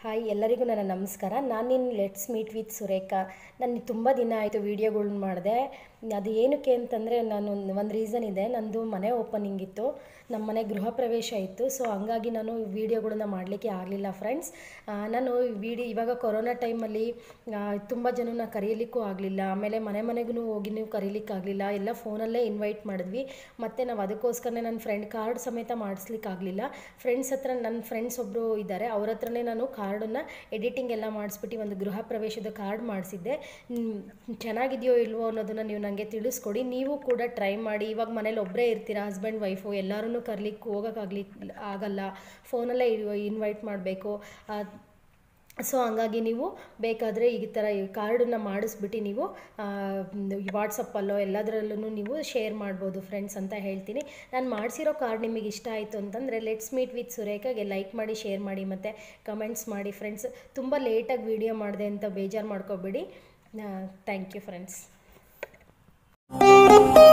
hi ಎಲ್ಲರಿಗೂ ನನ್ನ ನಮಸ್ಕಾರ ನಾನು ನಿನ್ನ ಲೆಟ್ಸ್ ಮೀಟ್ ವಿತ್ ಸುರೇಖಾ ನಾನು ತುಂಬ ದಿನ ಆಯಿತು ವೀಡಿಯೋಗಳ್ನ ಮಾಡಿದೆ ಅದು ಏನಕ್ಕೆ ಅಂತಂದರೆ ನಾನು ಒಂದು ರೀಸನ್ ಇದೆ ನಂದು ಮನೆ ಓಪನಿಂಗ್ ಇತ್ತು ನಮ್ಮ ಮನೆ ಗೃಹ ಪ್ರವೇಶ ಇತ್ತು ಸೊ ಹಂಗಾಗಿ ನಾನು ವೀಡಿಯೋಗಳನ್ನ ಮಾಡಲಿಕ್ಕೆ ಆಗಲಿಲ್ಲ ಫ್ರೆಂಡ್ಸ್ ನಾನು ವಿಡಿಯೋ ಇವಾಗ ಕೊರೋನಾ ಟೈಮಲ್ಲಿ ತುಂಬ ಜನನ ಕರೀಲಿಕ್ಕೂ ಆಗಲಿಲ್ಲ ಆಮೇಲೆ ಮನೆ ಮನೆಗೂ ಹೋಗಿ ನೀವು ಕರೀಲಿಕ್ಕಾಗಲಿಲ್ಲ ಎಲ್ಲ ಫೋನಲ್ಲೇ ಇನ್ವೈಟ್ ಮಾಡಿದ್ವಿ ಮತ್ತು ನಾವು ಅದಕ್ಕೋಸ್ಕರನೇ ನನ್ನ ಫ್ರೆಂಡ್ ಕಾರ್ಡ್ ಸಮೇತ ಮಾಡಿಸ್ಲಿಕ್ಕಾಗಲಿಲ್ಲ ಫ್ರೆಂಡ್ಸ್ ಹತ್ರ ನನ್ನ ಫ್ರೆಂಡ್ಸ್ ಒಬ್ಬರು ಇದ್ದಾರೆ ಅವ್ರ ಹತ್ರನೇ ನಾನು ಕಾರ್ಡನ್ನು ಎಡಿಟಿಂಗ್ ಎಲ್ಲ ಮಾಡಿಸ್ಬಿಟ್ಟು ಒಂದು ಗೃಹ ಪ್ರವೇಶದ ಕಾರ್ಡ್ ಮಾಡಿಸಿದ್ದೆ ಚೆನ್ನಾಗಿದೆಯೋ ಇಲ್ವೋ ಅನ್ನೋದನ್ನು ನೀವು ನನಗೆ ತಿಳಿಸ್ಕೊಡಿ ನೀವು ಕೂಡ ಟ್ರೈ ಮಾಡಿ ಇವಾಗ ಮನೇಲಿ ಒಬ್ಬರೇ ಇರ್ತೀರಾ ಹಸ್ಬೆಂಡ್ ವೈಫು ಎಲ್ಲರೂ ಕರ್ಲಿಕ್ಕೆ ಹೋಗೋಕ್ಕಾಗ್ಲಿ ಆಗಲ್ಲ ಫೋನಲ್ಲೇ ಇನ್ವೈಟ್ ಮಾಡಬೇಕು ಸೊ ಹಂಗಾಗಿ ನೀವು ಬೇಕಾದರೆ ಈ ಥರ ಈ ಕಾರ್ಡನ್ನು ಮಾಡಿಸ್ಬಿಟ್ಟು ನೀವು ವಾಟ್ಸಪ್ಪಲ್ಲೋ ಎಲ್ಲದರಲ್ಲೂ ನೀವು ಶೇರ್ ಮಾಡ್ಬೋದು ಫ್ರೆಂಡ್ಸ್ ಅಂತ ಹೇಳ್ತೀನಿ ನಾನು ಮಾಡಿಸಿರೋ ಕಾರ್ಡ್ ನಿಮಗೆ ಇಷ್ಟ ಆಯಿತು ಅಂತಂದರೆ ಲೆಟ್ಸ್ ಮೀಟ್ ವಿತ್ ಸುರೇಖಾಗೆ ಲೈಕ್ ಮಾಡಿ ಶೇರ್ ಮಾಡಿ ಮತ್ತು ಕಮೆಂಟ್ಸ್ ಮಾಡಿ ಫ್ರೆಂಡ್ಸ್ ತುಂಬ ಲೇಟಾಗಿ ವೀಡಿಯೋ ಮಾಡಿದೆ ಅಂತ ಬೇಜಾರು ಮಾಡ್ಕೋಬೇಡಿ ಥ್ಯಾಂಕ್ ಯು ಫ್ರೆಂಡ್ಸ್